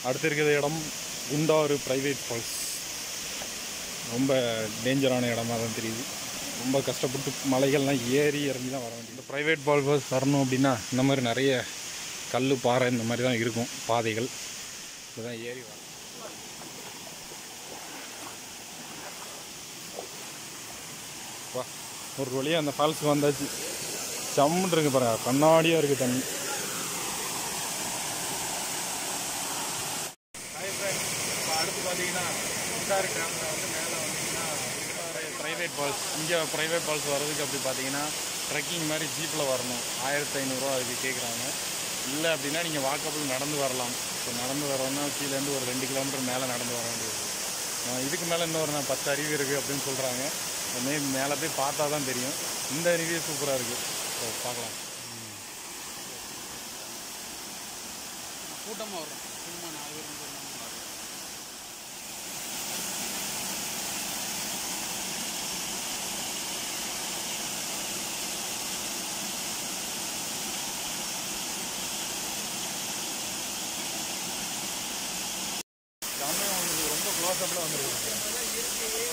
அடுத்து இருக்கிற இடம் குண்டாறு ப்ரைவேட் ஃபால்ஸ் ரொம்ப டேஞ்சரான இடமா தான் தெரியுது ரொம்ப கஷ்டப்பட்டு மலைகள்லாம் ஏறி இறங்கி தான் வர வேண்டியது இந்த ப்ரைவேட் ஃபால்ஸ் வரணும் அப்படின்னா இந்த மாதிரி நிறைய கல் பாறை இந்த மாதிரி தான் இருக்கும் பாதைகள் இதுதான் ஏறி வர வா ஒரு வழியாக அந்த ஃபால்ஸுக்கு வந்தாச்சு சம்முன்னு இருக்கு பாருங்க கண்ணாடியாக இருக்குது தண்ணி இப்போ அடுத்து பார்த்தீங்கன்னா குண்டாறு டேமில் வந்து மேலே வந்தீங்கன்னா ப்ரைவேட் ஃபால்ஸ் இங்கே ப்ரைவேட் ஃபால்ஸ் வர்றதுக்கு அப்படி பார்த்தீங்கன்னா ட்ரெக்கிங் மாதிரி ஜீப்பில் வரணும் ஆயிரத்தி ஐநூறுரூவா அதுக்கு கேட்குறாங்க இல்லை அப்படின்னா நீங்கள் வாக்கபிள் நடந்து வரலாம் இப்போ நடந்து வரணும்னா கீழேருந்து ஒரு ரெண்டு கிலோமீட்டர் மேலே நடந்து வர வேண்டியது அஹ் இதுக்கு மேலே இன்னும் ஒரு நான் பத்து அருவி இருக்குது அப்படின்னு சொல்கிறாங்க மே மேலே போய் பார்த்தா தான் தெரியும் இந்த அருவியே சூப்பராக இருக்குது ஸோ பார்க்கலாம் கூட்டமாக வரும் சும்மா நாலு பேர் அஞ்சு பேர் தான் வரும். எல்லாமே உங்களுக்கு ரொம்ப க்ளோஸ் அப்பில் வந்துருக்கு